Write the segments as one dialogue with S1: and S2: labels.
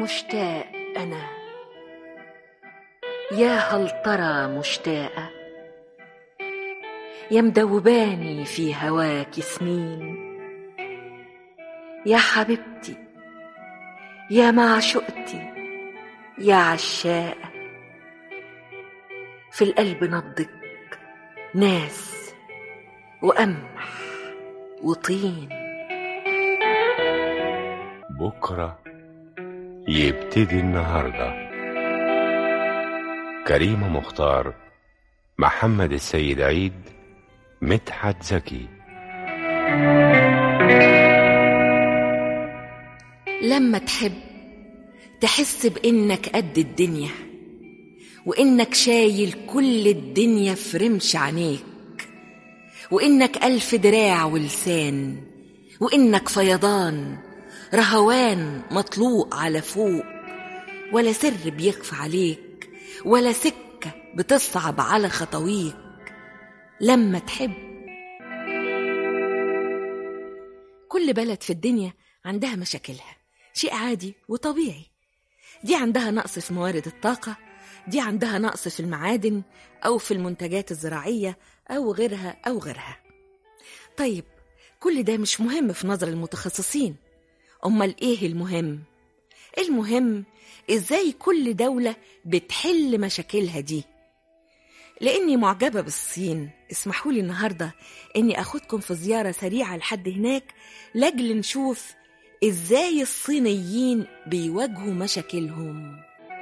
S1: مشتاق أنا يا هل ترى مشتاقة يا مدوباني في هواك سنين يا حبيبتي يا معشوقتي يا عشاقة في القلب نبضك ناس وقمح وطين
S2: بكرة يبتدي النهاردة كريمة مختار محمد السيد عيد مدحت زكي
S1: لما تحب تحس بإنك قد الدنيا وإنك شايل كل الدنيا في رمش عينيك وإنك ألف دراع ولسان وإنك فيضان رهوان مطلوق على فوق ولا سر بيخفى عليك ولا سكة بتصعب على خطويك لما تحب كل بلد في الدنيا عندها مشاكلها شيء عادي وطبيعي دي عندها نقص في موارد الطاقة دي عندها نقص في المعادن أو في المنتجات الزراعية أو غيرها أو غيرها طيب كل ده مش مهم في نظر المتخصصين أمال إيه المهم؟ المهم إزاي كل دولة بتحل مشاكلها دي لأني معجبة بالصين اسمحوا لي النهاردة إني أخدكم في زيارة سريعة لحد هناك لأجل نشوف إزاي الصينيين بيواجهوا مشاكلهم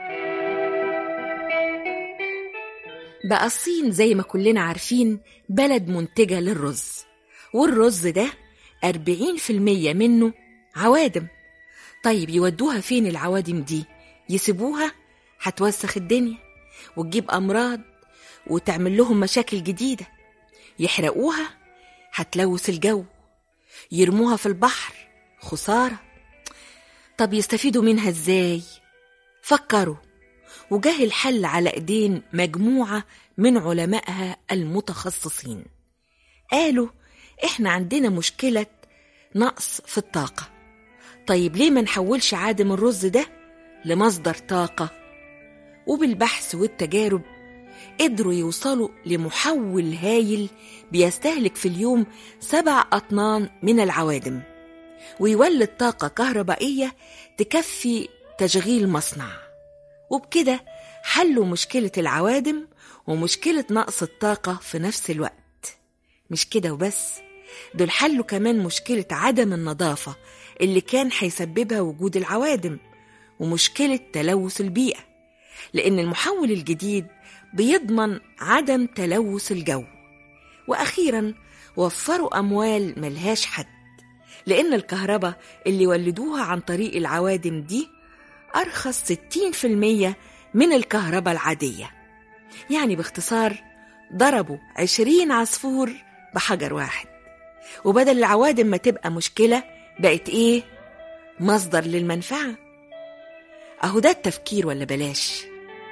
S1: بقى الصين زي ما كلنا عارفين بلد منتجة للرز والرز ده 40% منه عوادم طيب يودوها فين العوادم دي يسيبوها هتوسخ الدنيا وتجيب أمراض وتعمل لهم مشاكل جديدة يحرقوها هتلوث الجو يرموها في البحر خسارة طب يستفيدوا منها ازاي فكروا وجاه الحل على ايدين مجموعة من علمائها المتخصصين قالوا احنا عندنا مشكلة نقص في الطاقة طيب ليه ما نحولش عادم الرز ده لمصدر طاقة وبالبحث والتجارب قدروا يوصلوا لمحول هايل بيستهلك في اليوم سبع أطنان من العوادم ويولد طاقة كهربائية تكفي تشغيل مصنع وبكده حلوا مشكلة العوادم ومشكلة نقص الطاقة في نفس الوقت مش كده وبس دول حلوا كمان مشكلة عدم النظافة اللي كان هيسببها وجود العوادم ومشكلة تلوث البيئة لأن المحول الجديد بيضمن عدم تلوث الجو وأخيرا وفروا أموال ملهاش حد لأن الكهرباء اللي ولدوها عن طريق العوادم دي أرخص 60% من الكهرباء العادية يعني باختصار ضربوا 20 عصفور بحجر واحد وبدل العوادم ما تبقى مشكلة بقت إيه؟ مصدر للمنفعة أهو ده التفكير ولا بلاش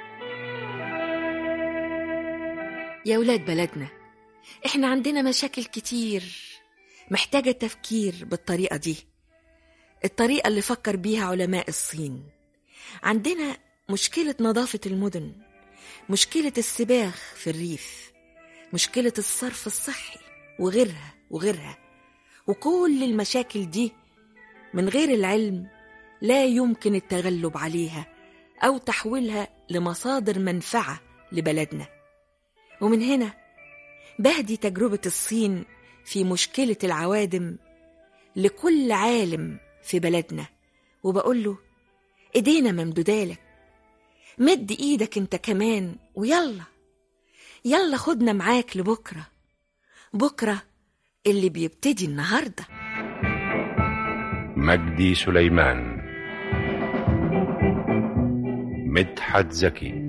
S1: يا ولاد بلدنا إحنا عندنا مشاكل كتير محتاجة تفكير بالطريقة دي الطريقة اللي فكر بيها علماء الصين عندنا مشكلة نظافة المدن مشكلة السباخ في الريف مشكلة الصرف الصحي وغيرها وغيرها وكل المشاكل دي من غير العلم لا يمكن التغلب عليها أو تحويلها لمصادر منفعة لبلدنا ومن هنا بهدي تجربة الصين في مشكلة العوادم لكل عالم في بلدنا وبقول له ايدينا ممدودالك مد ايدك انت كمان ويلا يلا خدنا معاك لبكرة بكرة اللي بيبتدي النهارده
S2: مجدي سليمان مدحت زكي